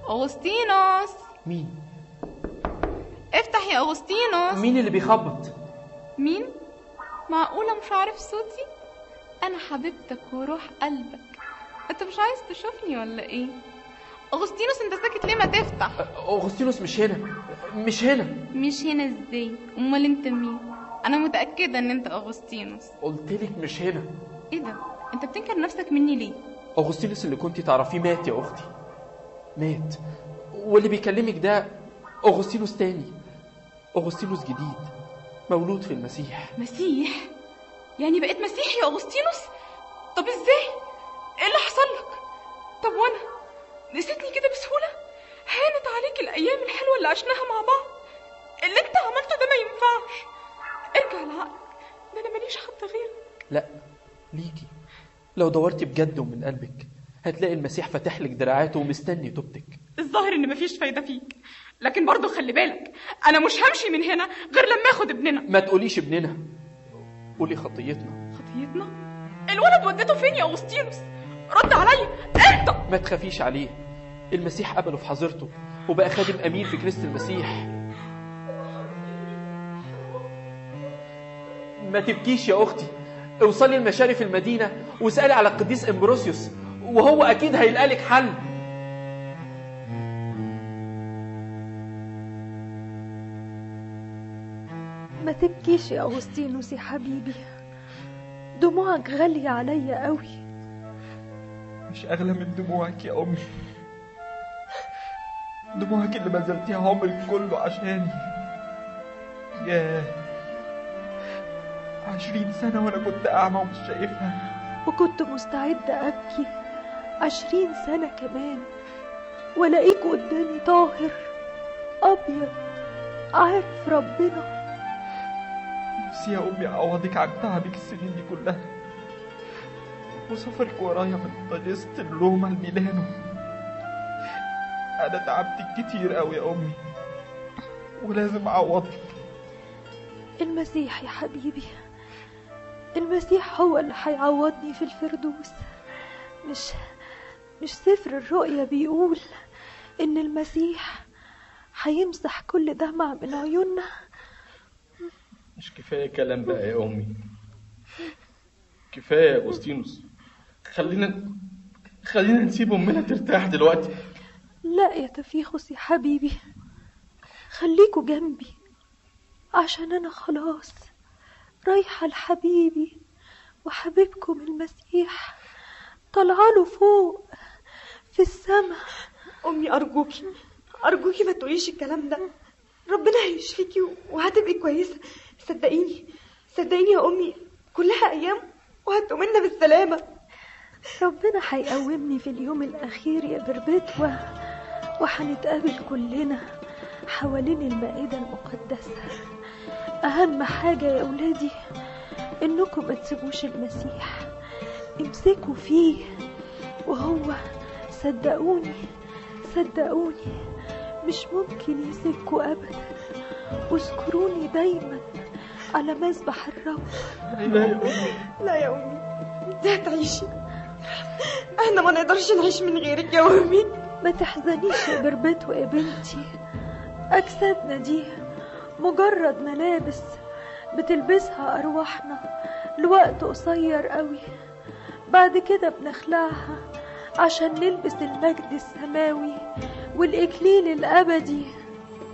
أغسطينوس مين افتح يا أغسطينوس مين اللي بيخبط مين؟ معقولة مش عارف صوتي؟ أنا حبيبتك وروح قلبك أنت مش عايز تشوفني ولا إيه؟ أغسطينوس أنت ساكت ليه ما تفتح؟ اغسطينوس مش هنا مش هنا مش هنا إزاي؟ أمال أنت مين؟ أنا متأكدة إن أنت أغسطينوس قلتلك مش هنا إيه ده؟ أنت بتنكر نفسك مني ليه؟ اغسطينوس اللي كنتي تعرفيه مات يا اختي مات واللي بيكلمك ده اغسطينوس تاني اغسطينوس جديد مولود في المسيح مسيح؟ يعني بقيت مسيحي يا أغسطينوس؟ طب إزاي؟ إيه اللي حصل لك؟ طب وأنا؟ نسيتني كده بسهولة؟ هانت عليك الأيام الحلوة اللي عشناها مع بعض؟ اللي أنت عملته ده ما ينفعش ارجع لعقلك ده أنا ماليش حد غيرك لا ليكي لو دورتي بجد ومن قلبك هتلاقي المسيح فاتح لك دراعاته ومستني توبتك الظاهر إن مفيش فايدة فيك لكن برضه خلي بالك أنا مش همشي من هنا غير لما آخد ابننا ما تقوليش ابننا قولي خطيتنا خطيتنا؟ الولد وديته فين يا أغسطينوس؟ رد عليا أنت ما تخافيش عليه المسيح قبله في حظيرته وبقى خادم امين في كنيسه المسيح ما تبكيش يا اختي اوصلي لمشارف المدينه واسالي على القديس امبروسيوس وهو اكيد هيلقى لك حل ما تبكيش يا أغسطينوس يا حبيبي دموعك غالية عليا قوي مش أغلى من دموعك يا أمي دموعك اللي بذلتيها عمرك كله عشاني ياه عشرين سنة وأنا كنت أعمى ومش شايفها وكنت مستعدة أبكي عشرين سنة كمان ولاقيك قدامي طاهر أبيض عارف ربنا نفسي يا أمي أعوضك عن تعبك السنين دي كلها وسفرك ورايا من طاجست لروما لميلانو أنا تعبتك كتير أوي يا أمي ولازم أعوضك المسيح يا حبيبي المسيح هو اللي هيعوضني في الفردوس مش مش سفر الرؤيا بيقول إن المسيح هيمسح كل دمع من عيوننا مش كفاية كلام بقى يا أمي كفاية يا أغسطينوس خلينا خلينا نسيب أمنا ترتاح دلوقتي لا يا تفيخس يا حبيبي خليكوا جنبي عشان أنا خلاص رايحة لحبيبي وحبيبكم المسيح طالعاله فوق في السما أمي أرجوكي أرجوكي ما تقوليش الكلام ده ربنا هيشفيكي وهتبقي كويسة صدقيني صدقيني يا أمي كلها أيام وهتقومنا بالسلامة ربنا هيقومني في اليوم الأخير يا بربتوة وهنتقابل كلنا حوالين المائدة المقدسة أهم حاجة يا أولادي إنكم ما تسيبوش المسيح امسكوا فيه وهو صدقوني صدقوني مش ممكن يسيبكوا أبدا واذكروني دايما على مذبح الرب لا يا أمي دي هتعيشي احنا ما نقدرش نعيش من غيرك يا أمي ما تحزنيش يا بربتوة يا بنتي أجسادنا دي مجرد ملابس بتلبسها أرواحنا لوقت قصير قوي بعد كده بنخلعها عشان نلبس المجد السماوي والإكليل الأبدي